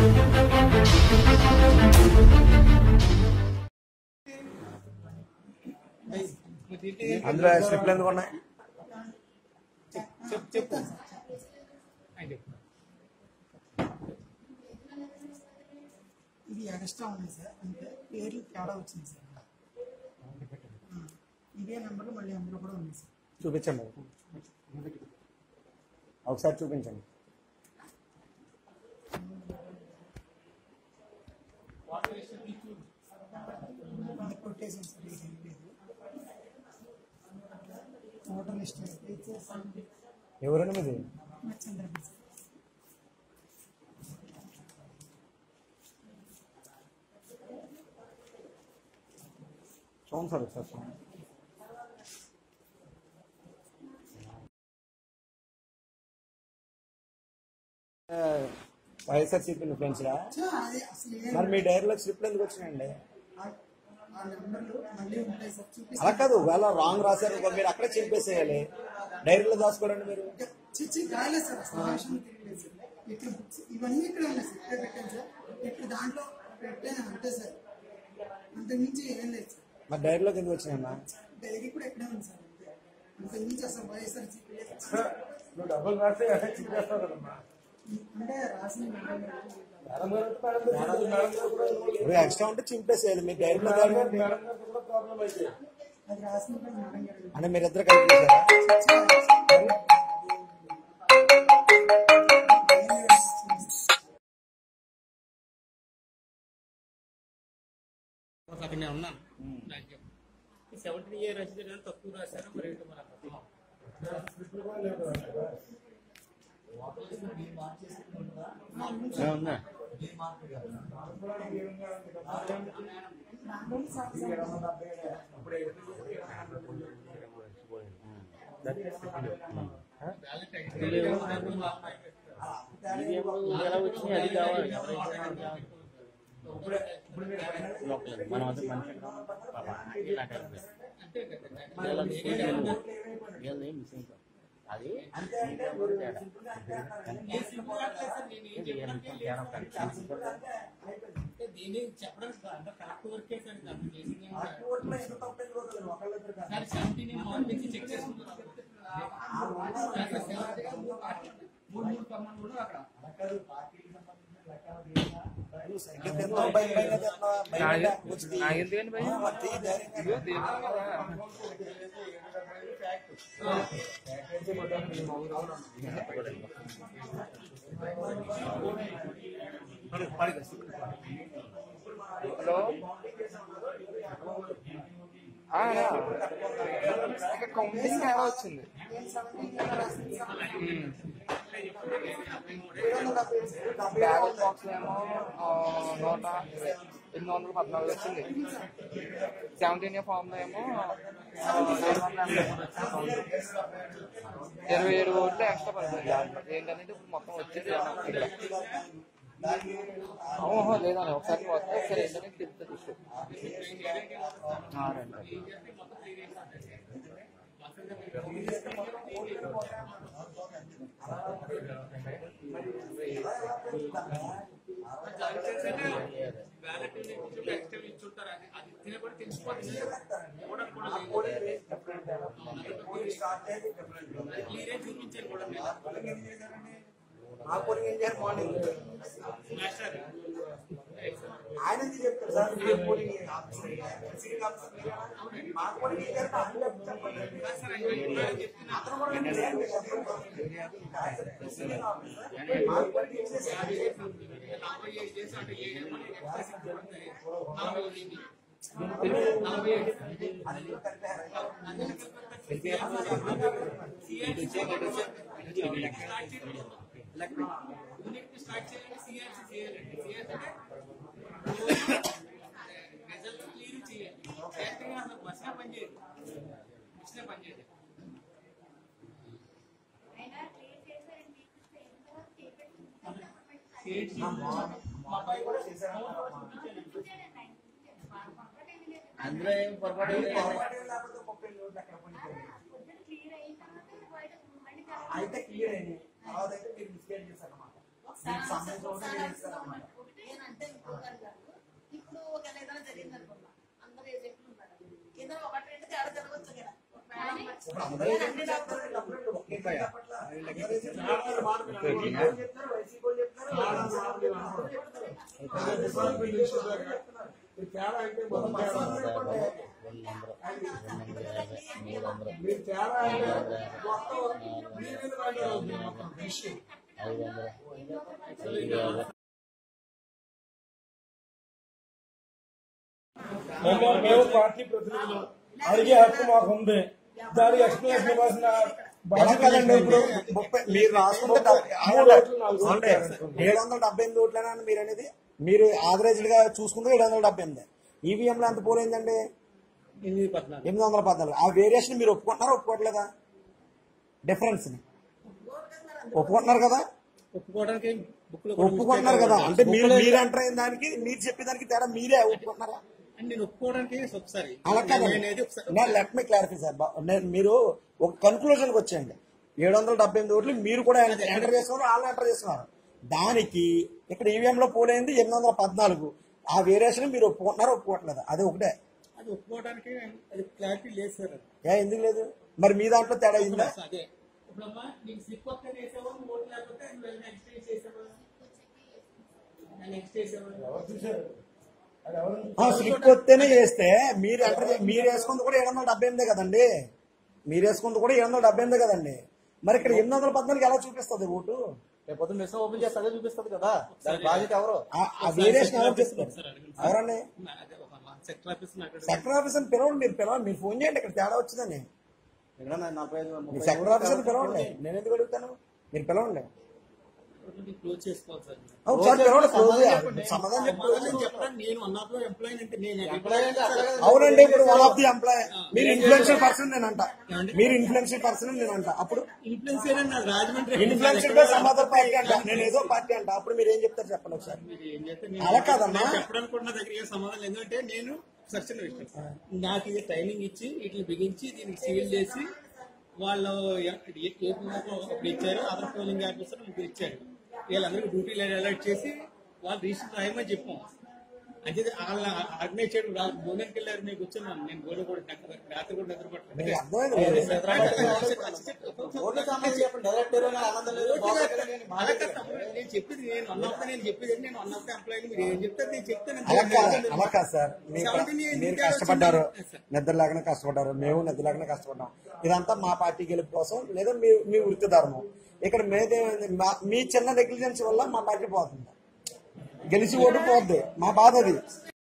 అందులో స్లిప్లు ఎందుకు ఉన్నాయి చెప్పు చెప్పు ఇది ఎక్స్ట్రా ఉన్నాయి సార్ అంటే పేర్లు తేడా వచ్చింది సార్ ఆ, ఇదే నెంబర్లు మళ్ళీ అందులో కూడా ఉంది సార్ చూపించండి ఒకసారి చూపించండి ఇది కొట్టేసాను సార్ ఇది ఏం లేదు ఓటర్ లిస్ట్ అయితే ఇచ్చేసాను ఎవరండి మీది మా చంద్రబాబు సార్ చూడండి సార్ ఒకసారి చూడండి వైఎస్ఆర్సీపీ ఫ్రెండ్స్రా చా, అది అసలు ఏం మరి మీ డైరీలో స్లిప్లు ఎందుకు వచ్చినాయండి ఆ- ఆ నెంబర్లు మళ్ళీ ఉంటాయి సార్ చూపిస్తాను అలా కాదు ఒకవేళ రాంగ్ రాశారు అనుకో, మీరు అక్కడే చింపేసేయాలి డైరీలో దాచుకోరండి మీరు చిచ్చి కాయలేదు సార్ అసలు ఆ విషయం తెలియలేదు సార్ ఇక్కడ బుక్స్ ఇవన్నీ ఇక్కడ ఉన్నాయి సార్ ఇక్కడ పెట్టాను సార్ ఇక్కడ దాంట్లో పెట్టాను అంతే సార్ అంతకుమించి ఏం లేదు సార్ మరి డైరీలోకి ఎందుకు వచ్చినాయమ్మా డైరీ కూడా ఇక్కడే ఉంది సార్ అంతే అంతకుమించి అసలు వైఎస్ఆర్ నువ్వు డబ్బులు రాస్తే చింపేస్తావు కదమ్మా అంటే రాసిన మేడం గారు ఇప్పుడు ఎక్స్ట్రా ఉంటే చింపేసేయాలి మీ డైరీలో దాని అది రాసిన మేడం గారు అంటే మీరిద్దరు కలిపి చేశారా? అక్కడ నేను ఉన్నాను సెవెంటీన్ ఇయర్ రాసి తక్కువ రాశారు మరి ఏంటో మరి అక్కడ ఉందా ఎలా వచ్చినాయి అది కావాలి మనం అది మనిషి మిస్సింగ్ అది అంటే దీన్ని చెప్పడానికి కాదు. అంటే కరెక్ట్ వర్కే సార్ ఇది అర్థం చేసింది ఏం కాదు. సార్ సెవెంటీన్ మార్నింగ్ నుంచి చెక్ చేసుకుంటున్నాను మూడు మూడు కమాండ్ కూడా అక్కడ సరిగ్గా తిన్నావు, భయం భయంగా తిన్నావా? భయంగా వచ్చి తీ. నాకెందుకండి భయం? ఆ, మరి తీ ధైర్యంగా. ఇదిగో తీరుతాను కదా. హలో ఆ, రా. ఇక కౌంటింగ్ ఎలా వచ్చింది ఉమ్. బ్యాలెట్ బాక్స్ ఏమో ఆ, నూట ఎనిమిది వందల పద్నాలుగు వచ్చింది సెవెంటీన్ ఇయర్ ఫామ్ ఏమో ఆ, ఏడు వందల ఎనభై మూడు. ఇరవై ఏడు ఓట్లు ఎక్స్ట్రా పడుతుంది ఏంటనేది ఇప్పుడు మొత్తం వచ్చేది ఇక్కడ ఓహో లేదండి ఒకసారి వస్తే ఒకసారి ఏంటనే చెప్తా చూసుకో ఆ, రండి. బ్యాలెట్ ఎక్స్ట్రా ఇచ్చుంటారు అది అది తినబడి తెలిసిపోతుంది కూడా కూడా క్లియరే చూపించారు కూడా మా పోలింగ్ ఏం చేయాలి మార్నింగ్ మాస్టర్ ఆయన ఎందుకు చెప్తారు సార్ మీరు పోలింగ్ సిట్టింగ్ ఆఫీసర్ మా పోలింగ్ ఏం చేయాలి ఆయన చెప్పండి సార్ ఆయన చెప్తున్నా అతను కూడా ఏం చేయాలి? సిట్టింగ్ ఆఫీసర్ మా పోలింగ్ ఏం చేయాలి? నలభై ఏడు చేసి అంటే ఏడు మనకి ఎక్స్ట్రా సిక్స్ పడతాయి నలభై ఏడు నలభై ఏడు అందులో కట్టారు. యూనిట్ స్టార్ట్ చేయాలంటే సిఆర్సి చేయాలండి సిఆర్సి రిజల్ట్ క్లియర్ చేయాలి చేస్తే అసలు బస్నే పనిచేయదు బస్నే పనిచేయదు అయినా క్లియర్ చేశారని మీకు ఎంతవరకు చేపెట్టింది స్టేట్ మా అబ్బాయి కూడా చేశారు అందులో ఏం పొరపాటు ఈ లేదు. పొరపాటు ఏం లేకపోతే ముప్పై ఓట్లు అక్కడ పడిపోయాయి. క్లియర్ అయిన తర్వాత బయట మళ్ళీ అయితే క్లియర్ అయింది తర్వాత అయితే మీరు మిస్గైడ్ చేశారన్నమాట మీకు సంబంధించిన ఓట్లు మీరు చేశారన్నమాట అంటే ఇంకోసారి కాదు ఇప్పుడు ఒకవేళ ఏదైనా జరిగింది అనుకున్నా అందరూ ఏజెంట్లు ఉన్నారు ఏదైనా ఒకటి రెండు తేడా జరగవచ్చు కదా ఒకవేళ ఇప్పుడు అందరూ ఏం చెప్తారు? డబ్బులు ఒకే మాట చెప్పట్లా. అందరూ ఏం చెప్తారు? వాళ్ళు చెప్తారు, వైసీపీ వాళ్ళు చెప్తారు, వాళ్ళు అందరూ చెప్తారు. తేడా అంటే మొత్తం తేడా మీరు తేడా అంటే మొత్తం మీ మీద పడ్డారు మొత్తం విషయం మేము మేము పార్టీ ప్రతినిధులు అడిగే హక్కు మాకు ఉంది దానికి ఎక్స్ప్లెనేషన్ ఇవ్వాల్సిన అలా బాధ్యత కదండి మీకు ఇప్పుడు ఉంది. ముప్పై మీరు రాసుకుంటే డెబ్బై- మూడు ఓట్లు, నాలుగు ఓట్లు అంటే ఏడు వందల డెబ్బై ఎనిమిది ఓట్లేనా అని మీరు అనేది మీరు యావరేజ్ గా చూసుకుంటే ఏడు వందల డెబ్బై ఎనిమిది ఈవీఎం లో ఎంత పోలేందండి ఎనిమిది పద్నాలుగు ఎనిమిది వందల పద్నాలుగు ఆ వేరియేషన్ మీరు ఒప్పుకుంటున్నారా ఒప్పుకోవట్లేదా డిఫరెన్స్ ని ఒప్పుకుంటున్నారు కదా ఒప్పుకోవడానికి బుక్ లో ఒప్పుకుంటున్నారు కదా అంటే మీరు మీరు ఎంటర్ అయిన దానికి మీరు చెప్పేదానికి తేడా మీరే ఒప్పుకుంటున్నారా నేను ఒప్పుకోవడానికి ఒకసారి అలా నేను అనేది ఒకసారి కాదండి లెట్ మీ క్లారిఫై సార్ నేను మీరు ఒక కన్క్లూజన్ కి వచ్చేయండి ఏడు వందల డెబ్బై ఎనిమిది ఓట్లు మీరు కూడా ఎంటర్ చేస్తున్నారు వాళ్ళు ఎంటర్ చేస్తున్నారు దానికి ఇక్కడ ఈవీఎం లో పోలేంది ఎనిమిది వందల పద్నాలుగు ఆ వేరియేషన్ మీరు ఒప్పుకుంటున్నారా ఒప్పుకోవట్లేదు అది ఒకటే అది ఒప్పుకోవడానికి అది క్లారిటీ లేదు సార్ అది. ఏ ఎందుకు లేదు మరి మీ దాంట్లో తేడా అయిందా అదే ఇప్పుడమ్మా నీకు స్లిప్ వస్తే వేసావా నువ్వు ఓటు లేకపోతే నువ్వు నెక్స్ట్ చేసావా నెక్స్ట్ చేసావా స్లిప్ వస్తేనే చేస్తే మీరు ఎంటర్ చే- మీరు వేసుకుంది కూడా ఏడు వందల డెబ్బై ఎనిమిదే కదండి మీరు వేసుకుంది కూడా ఏడు వందల డెబ్బై ఎనిమిదే కదండి మరి ఇక్కడ ఎనిమిది వందల పద్నాలుగు ఎలా చూపిస్తుంది ఓటు రేపు పొద్దున్న మిషన్ ఓపెన్ చేస్తే అదే చూపిస్తుంది కదా దాని బాధ్యత ఎవరు ఆ- ఆ వేరియేషన్ ఎవరు చెప్తారు ఎవరండి అదే ఒక సెక్టర్ ఆఫీస్ నాకు సెక్టర్ ఆఫీసర్ పిలవండి మీరు పిలవండి మీరు ఫోన్ చేయండి ఇక్కడ తేడా వచ్చిందని ఇక్కడ నా- నలభై ఐదు మీరు ముప్పై సెక్టర్ ఆఫీసర్ పిలవండి నేను ఎందుకు అడుగుతాను మీరు పిలవండి క్లోజ్ చేసుకోవాలి సార్ ఒకసారి పిలవండి close చేయాలి. సమాధానం చెప్పి close సమాధానం చేయండి. చెప్పడం నేను వన్ ఆఫ్ లో ఎంప్లాయీ అంటే నేను ఎంప్లాయీ అంటే అట్లా కదా. అవునండి ఇప్పుడు వన్ ఆఫ్ ది ఎంప్లాయ్ మీరు ఇన్ఫ్లుయెన్షియల్ పర్సన్ నేనంట మీరు ఇన్ఫ్లుయెన్షియల్ పర్సన్ నేనంట అప్పుడు ఇన్ఫ్లుయెన్సర్ అని నాది Rajahmundry influential by some other party అంట నేను ఏదో పార్టీ అంట అప్పుడు మీరు ఏం చెప్తారు చెప్పండి ఒకసారి మీరు ఏం చేస్తే అలా కాదమ్మా. నేను చెప్పడానికి కూడా నా దగ్గర ఏ సమాధానం లేదు. ఎందుకంటే నేను సర్చన్ విషయం నాకు ఇది ట్రైనింగ్ ఇచ్చి వీటిని బిగించి దీనికి సీల్ చేసి వాళ్ళు ఎ- ఏ ఏ విధంగా ఒకటి ఇచ్చారు అదర్ పోలింగ్ ఆఫీసర్ ముగ్గురు ఇచ్చారు వీళ్ళందరికీ డ్యూటీలు అలర్ట్ చేసి వాళ్ళు రిజిస్టర్ రాయమని చెప్పాం అంటే వాళ్ళ ఆర్గనైజ్ చేయడం రాదు భోజనానికి వెళ్ళారు నేను కూర్చున్నాను నేను భోజనం కూడా నాకు రాత్రి కూడా మీకు నిద్రపట్టలేదు అర్థమైంది ఓట్ల సంబంధించి చెప్పండి డైరెక్ట్ ఏదైనా ఆనందం లేదు బాగోలేదు అని అలా మాట్లాడారు. కాదు తమ్ముడు. నేను చెప్పేది నేను వన్ ఆఫ్ నేను చెప్పేది ఏంటి? నేను వన్ ఆఫ్ ఎంప్లాయీ మీరు ఏం చెప్తారు నేను చెప్తాను అలా కాదు అంతే. అలా కాదు సార్ మీకు Seventeen years మీరు ఇంకా కష్టపడ్డారు వచ్చింది. Yes, sir. నిద్ర లేకుండా కష్టపడ్డారు మేము నిద్ర లేకుండా కష్టపడ్డాం ఇదంతా మా పార్టీ గెలుపు కోసం లేదా మీ మీ వృత్తి ధర్మం ఇక్కడ మీదే మా- మీ చిన్న నెగ్లిజెన్స్ వల్ల మా పార్టీ పోతుంది గెలిచి ఓటు పోద్ది మా బాధ అది